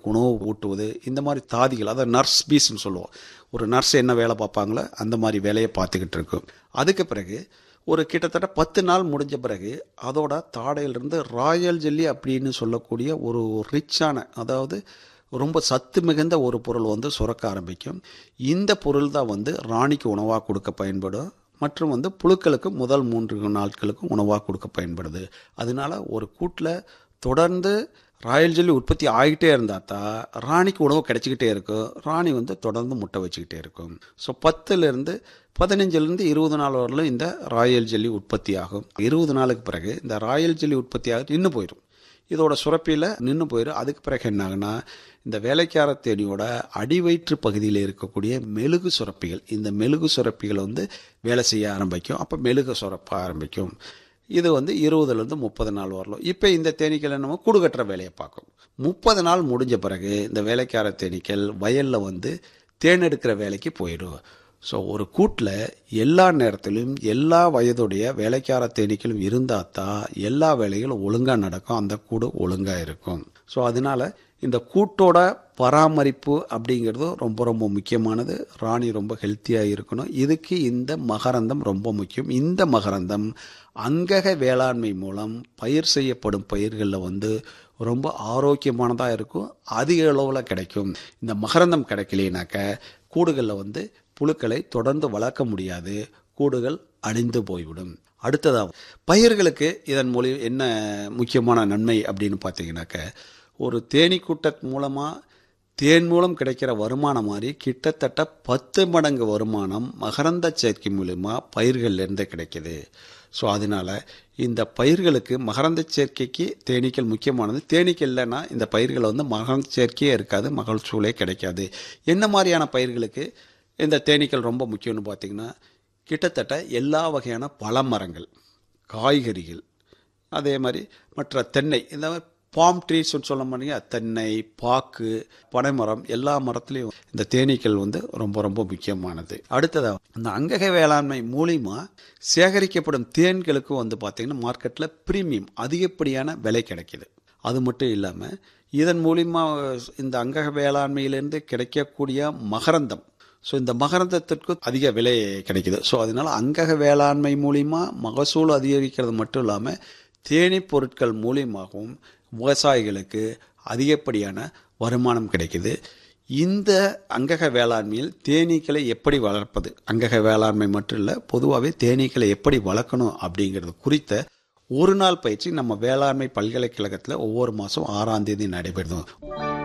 புழுக்களுக்கு உணவு ஊட்டுவது இந்த மாதிரி தாதிகள் அதாவது நர்ஸ் பீஸ்ன்னு சொல்லுவோம் ஒரு நர்ஸ் என்ன வேலை பார்ப்பாங்களோ அந்த மாதிரி வேலையை பார்த்துக்கிட்டு இருக்கும் அதுக்கு பிறகு ஒரு கிட்டத்தட்ட பத்து நாள் முடிஞ்ச பிறகு அதோட தாடையிலிருந்து ராயல் ஜெல்லி அப்படின்னு சொல்லக்கூடிய ஒரு ரிச்சான அதாவது ரொம்ப சத்து மிகுந்த ஒரு பொருள் வந்து சுரக்க ஆரம்பிக்கும் இந்த பொருள் தான் வந்து ராணிக்கு உணவாக கொடுக்க பயன்படும் மற்றும் வந்து புழுக்களுக்கு முதல் மூன்று நாட்களுக்கு உணவாக கொடுக்க பயன்படுது அதனால ஒரு கூட்டில் தொடர்ந்து ராயல் ஜெல்லி உற்பத்தி ஆகிட்டே இருந்தால் தான் ராணிக்கு உணவு கிடைச்சிக்கிட்டே இருக்கும் ராணி வந்து தொடர்ந்து முட்டை வச்சுக்கிட்டே இருக்கும் ஸோ பத்துலேருந்து பதினஞ்சுலேருந்து இருபது நாள் வரலும் இந்த ராயல் ஜெல்லி உற்பத்தி ஆகும் இருபது நாளுக்கு பிறகு இந்த ராயல் ஜெல்லி உற்பத்தி ஆக நின்று போயிடும் இதோட சுரப்பியில் நின்று போயிடும் அதுக்கு பிறகு என்ன ஆகுனா இந்த வேலைக்கார தேனியோட அடிவயிற்று பகுதியில் இருக்கக்கூடிய மெழுகு சுரப்பிகள் இந்த மெழுகு சுரப்பிகள் வந்து வேலை செய்ய ஆரம்பிக்கும் அப்போ மெழுகு சுரப்ப ஆரம்பிக்கும் இது வந்து இருபதுலேருந்து முப்பது நாள் வரலாம் இப்போ இந்த தேனீக்கள் நம்ம கூடு கட்டுற வேலையை பார்க்கும் முப்பது நாள் முடிஞ்ச பிறகு இந்த வேலைக்கார தேனீக்கள் வயலில் வந்து தேன் எடுக்கிற வேலைக்கு போயிடும் ஸோ ஒரு கூட்டில் எல்லா நேரத்திலும் எல்லா வயதுடைய வேலைக்கார தேனீக்களும் இருந்தால் தான் எல்லா வேலைகளும் ஒழுங்காக நடக்கும் அந்த கூடு ஒழுங்காக இருக்கும் ஸோ அதனால இந்த கூட்டோட பராமரிப்பு அப்படிங்கிறது ரொம்ப ரொம்ப முக்கியமானது ராணி ரொம்ப ஹெல்த்தியாக இருக்கணும் இதுக்கு இந்த மகரந்தம் ரொம்ப முக்கியம் இந்த மகரந்தம் அங்கக வேளாண்மை மூலம் பயிர் செய்யப்படும் பயிர்களில் வந்து ரொம்ப ஆரோக்கியமானதாக இருக்கும் அதிக அளவில் கிடைக்கும் இந்த மகரந்தம் கிடைக்கலைனாக்க கூடுகளில் வந்து புழுக்களை தொடர்ந்து வளர்க்க முடியாது கூடுகள் அழிந்து போய்விடும் அடுத்ததாக பயிர்களுக்கு இதன் மூலியம் என்ன முக்கியமான நன்மை அப்படின்னு பார்த்தீங்கன்னாக்க ஒரு தேனீ கூட்ட மூலமாக தேன் மூலம் கிடைக்கிற வருமானம் மாதிரி கிட்டத்தட்ட பத்து மடங்கு வருமானம் மகரந்த சேர்க்கை மூலிமா பயிர்கள்லேருந்து கிடைக்கிது ஸோ அதனால் இந்த பயிர்களுக்கு மகரந்த சேர்க்கைக்கு தேனீக்கள் முக்கியமானது தேனீக்கள் இல்லைன்னா இந்த பயிர்களை வந்து மகரந்த சேர்க்கையே இருக்காது மகசூலே கிடைக்காது என்ன மாதிரியான பயிர்களுக்கு இந்த தேனீக்கள் ரொம்ப முக்கியம்னு பார்த்திங்கன்னா கிட்டத்தட்ட எல்லா வகையான பழமரங்கள் காய்கறிகள் அதே மாதிரி மற்ற தென்னை இந்த பாம் ட்ரீஸ்னு சொல்ல மாட்டீங்க தென்னை பாக்கு பனைமரம் எல்லா மரத்துலேயும் இந்த தேனீக்கள் வந்து ரொம்ப ரொம்ப முக்கியமானது அடுத்ததாக இந்த அங்கக வேளாண்மை மூலிமா சேகரிக்கப்படும் தேன்களுக்கு வந்து பார்த்திங்கன்னா மார்க்கெட்டில் ப்ரீமியம் அதிகப்படியான விலை கிடைக்கிது அது மட்டும் இல்லாமல் இதன் மூலிமா இந்த அங்கக வேளாண்மையிலேருந்து கிடைக்கக்கூடிய மகரந்தம் ஸோ இந்த மகரந்தத்திற்கு அதிக விலை கிடைக்குது ஸோ அதனால் அங்கக வேளாண்மை மூலிமா மகசூல் அதிகரிக்கிறது மட்டும் இல்லாமல் தேனீ பொருட்கள் மூலியமாகவும் விவசாயிகளுக்கு அதிகப்படியான வருமானம் கிடைக்குது இந்த அங்கக வேளாண்மையில் தேனீக்களை எப்படி வளர்ப்பது அங்கக வேளாண்மை மட்டும் இல்லை பொதுவாகவே தேனீக்களை எப்படி வளர்க்கணும் அப்படிங்கிறது குறித்த ஒரு நாள் பயிற்சி நம்ம வேளாண்மை பல்கலைக்கழகத்தில் ஒவ்வொரு மாதம் ஆறாம் தேதி நடைபெறும்